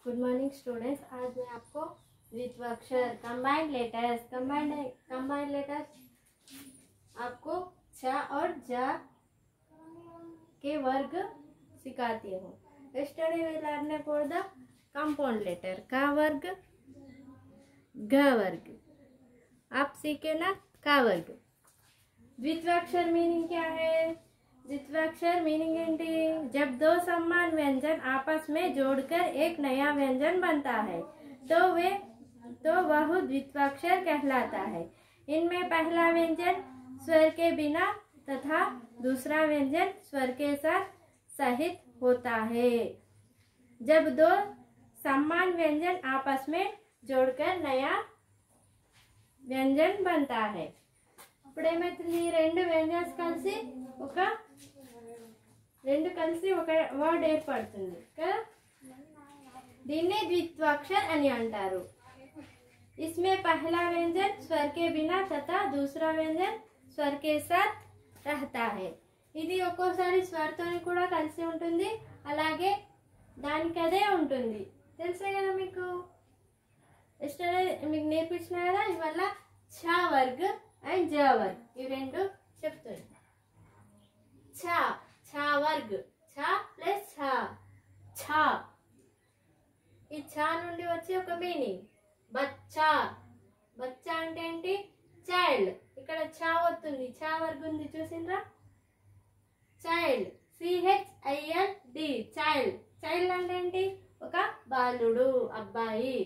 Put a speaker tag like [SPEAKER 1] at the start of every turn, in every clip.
[SPEAKER 1] good morning students आज मैं आपको द्वित्वाक्षर combined letters combined combined letters आपको छ और जा के वर्ग सिखाती हूँ yesterday we learned about the compound letter का वर्ग घ वर्ग आप सीखे ना का वर्ग द्वित्वाक्षर मीनिंग क्या है द्वित्वाक्षर मीनिंग ఏంటి जब दो समान व्यंजन आपस में जोड़कर एक नया व्यंजन बनता है तो वे तो वह द्वित्वाक्षर कहलाता है इनमें पहला व्यंजन स्वर के बिना तथा दूसरा व्यंजन स्वर के साथ सहित होता है जब दो समान व्यंजन आपस में जोड़कर नया వ్యంజన్ बनता है ఇప్పుడు ఏమవుతుంది ఈ రెండు వ్యంజన్స్ కలిసి ఒక రెండు కలిసి ఒక వర్డ్ ఏర్పడుతుంది కదా దీన్ని ద్విత్వాక్షర్ అని అంటారు इसमें पहला व्यंजन स्वर के बिना तथा दूसरा व्यंजन स्वर के साथ रहता है ఇది ఒక్కోసారి స్వరతోని కూడా కలిసి ఉంటుంది అలాగే దానికి అదే ఉంటుంది తెలుసే కదా మీకు ఎస్టర్డే మీకు నేర్పించిన కదా ఇవల్ల ఛ వర్గ్ అండ్ జ వర్గ్ ఇవి రెండు చెప్తుంది ఛ ఛ వర్గ్ ఛ ప్లస్ ఛ ఛ ఈ ఛ నుండి వచ్చే ఒక మీనింగ్ బచ్చా బచ్చా అంటే ఏంటి చైల్డ్ ఇక్కడ ఛ వస్తుంది ఛ వర్గ్ ఉంది చూసిండ్రా child C H I L D child child అంటే ఏంటి ఒక బాలుడు అబ్బాయి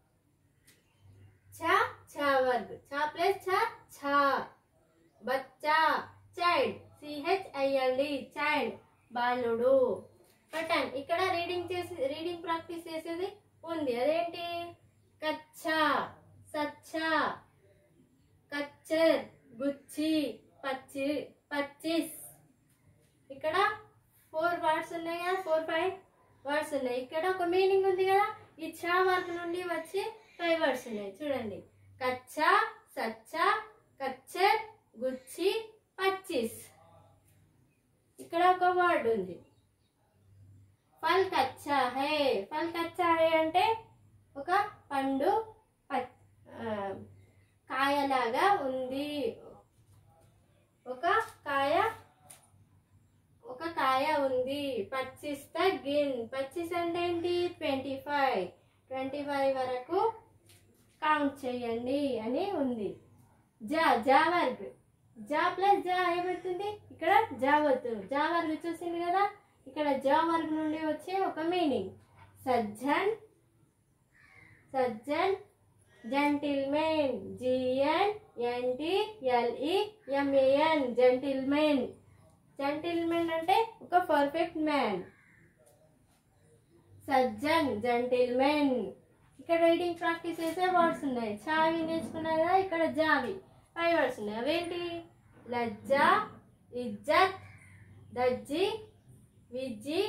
[SPEAKER 1] ఛ ఛ వర్గ్ ఛ ప్లస్ ఛ ఛ బచ్చా చైల్డ్ సిహెచ్ఐఎల్ డి చైల్డ్ బాలుడు పటన్ ఇక్కడ రీడింగ్ చేసి రీడింగ్ ప్రాక్టీస్ చేసేది ఉంది అదేంటి కచ్చా సచ్చా కచ్చర్ గుచ్చి పచ్చి పచ్చిస్ ఇక్కడ ఫోర్ వర్డ్స్ ఉన్నాయి కదా ఫోర్ ఫైవ్ వర్డ్స్ ఉన్నాయి ఇక్కడ ఒక మీనింగ్ ఉంది కదా ఈ చా వర్క్ నుండి వచ్చి ఫైవ్ వర్డ్స్ ఉన్నాయి చూడండి కచ్చా సచ్చా కచ్చర్ గుచ్చి పచ్చిస్ ఇక్కడ ఒక వర్డ్ ఉంది ఫల్ కచ్చా హే ఫల్ కచ్చా హే అంటే ఒక పండు ప- ఆ, కాయలాగా ఉంది ఒక కాయ ఒక కాయ ఉంది పచ్చిస్ తగ్గిన్ పచ్చిస్ అంటే ఏంటి ట్వంటీ ఫైవ్ ట్వంటీ ఫైవ్ వరకు కౌంట్ చేయండి అని ఉంది జా జా వర్గ్ జా ప్లస్ జా ఏమవుతుంది ఇక్కడ జా వస్తుంది జా వర్గ్ చూసింది కదా ఇక్కడ జా వర్గ్ నుండి వచ్చే ఒక మీనింగ్ సజ్జన్ సజ్జన్ gentlemen G N N T L E M A N gentlemen gentlemen అంటే ఒక పర్ఫెక్ట్ మ్యాన్ సజ్జన్ జెంటిల్మెన్ ఇక్కడ రీడింగ్ ప్రాక్టీస్ చేసే వర్డ్స్ ఉన్నాయి చావి నేర్చుకున్నారు కదా ఇక్కడ జావి ఫైవ్ వర్డ్స్ ఉన్నాయి అవేంటి లజ్జ ఇజ్జత్ దజ్జి విజ్జి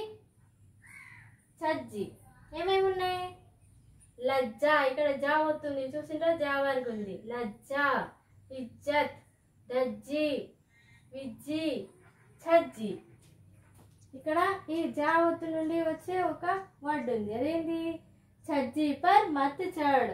[SPEAKER 1] సజ్జి ఏమేమి ఉన్నాయి లజ్జ ఇక్కడ జా అవుతుంది చూసిండ్రా జా వరకు ఉంది లజ్జ ఇజ్జత్ దజ్జి విజ్జి ఛజ్జి ఇక్కడ ఈ జా ఒత్తు నుండి వచ్చే ఒక వర్డ్ ఉంది అదేంటి ఛజ్జి పర్ మత్ చడ్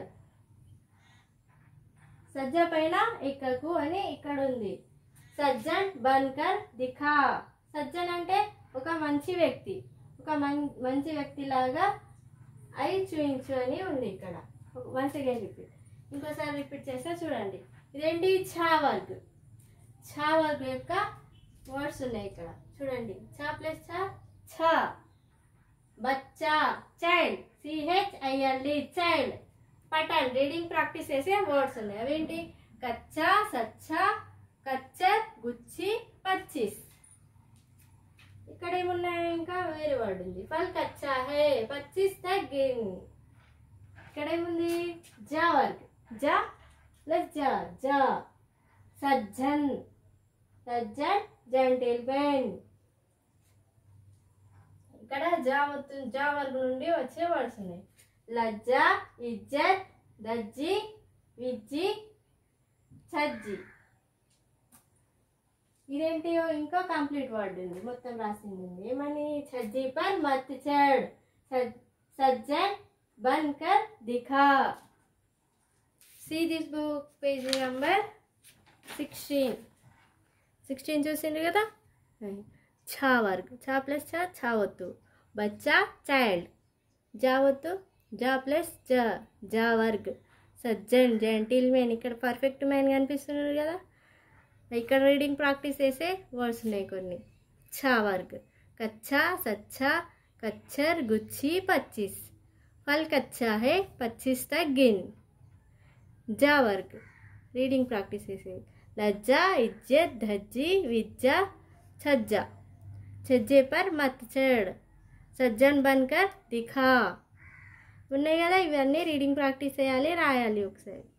[SPEAKER 1] సజ్జ పైన ఎక్కకు అని ఇక్కడ ఉంది సజ్జన్ బన్కర్ దిఖా సజ్జన్ అంటే ఒక మంచి వ్యక్తి ఒక మం- మంచి వ్యక్తి లాగా అయి చూయించు అని ఉంది ఇక్కడ వన్స్ అగైన్ రిపీట్ ఇంకోసారి రిపీట్ చేస్తే చూడండి ఇదేంటి ఛా వర్గ్ ఛా వర్గ్ యొక్క వర్డ్స్ ఉన్నాయి ఇక్కడ చూడండి ఛా ప్లస్ ఛా ఛ బచ్చా చైల్డ్ సిహెచ్ఐఎల్డి చైల్డ్ పటన్ రీడింగ్ ప్రాక్టీస్ చేసే వర్డ్స్ ఉన్నాయి అవేంటి కచ్చా సచ్చా కచ్చర్ గుచ్చి పచ్చిస్ ఇక్కడ ఏమున్నాయి ఇంకా వేరే వర్డ్ ఉంది ఫల్ కచ్చా హే పచ్చిస్ తగ్గిన్ ఇక్కడ ఏముంది జా వర్గ్ జా ప్లస్ జా జా సజ్జన్ సజ్జన్ జెంటిల్మెన్ ఇక్కడ జా వస్తుంది జా వర్గ్ నుండి వచ్చే వర్డ్స్ ఉన్నాయి లజ్జ ఇజ్జత్ దజ్జి విజ్జి ఛజ్జి ఇదేంటి ఇంకో కంప్లీట్ వర్డ్ ఉంది మొత్తం రాసింది ఉంది ఏమని ఛజ్జి పర్ మత్ చడ్ సజ్జన్ बनकर दिखा see this book page number sixteen sixteen చూసిండ్రు కదా ఛా వర్గ్ ఛా ప్లస్ ఛా ఛా వత్తు బచ్చా చైల్డ్ జా వత్తు జా ప్లస్ జ జా వర్గ్ సజ్జన్ జెంటిల్ మ్యాన్ ఇక్కడ పర్ఫెక్ట్ మ్యాన్ కనిపిస్తున్నారు కదా ఇక్కడ రీడింగ్ ప్రాక్టీస్ చేసే వర్డ్స్ ఉన్నాయి కొన్ని ఛా వర్గ్ కచ్చా సచ్చా కచ్చర్ గుచ్చి పచ్చీస్ ఫల్ కచ్చా హే పచ్చీస్ తక్ గిన్ జా వర్గ్ రీడింగ్ ప్రాక్టీస్ చేసేది लज्जा इज्जत धज्जी विज्जा छज्जा छज्जे पर मत चढ़ సజ్జన్ బన్కర్ దిఖా ఉన్నాయి కదా ఇవన్నీ రీడింగ్ ప్రాక్టీస్ చేయాలి రాయాలి ఒకసారి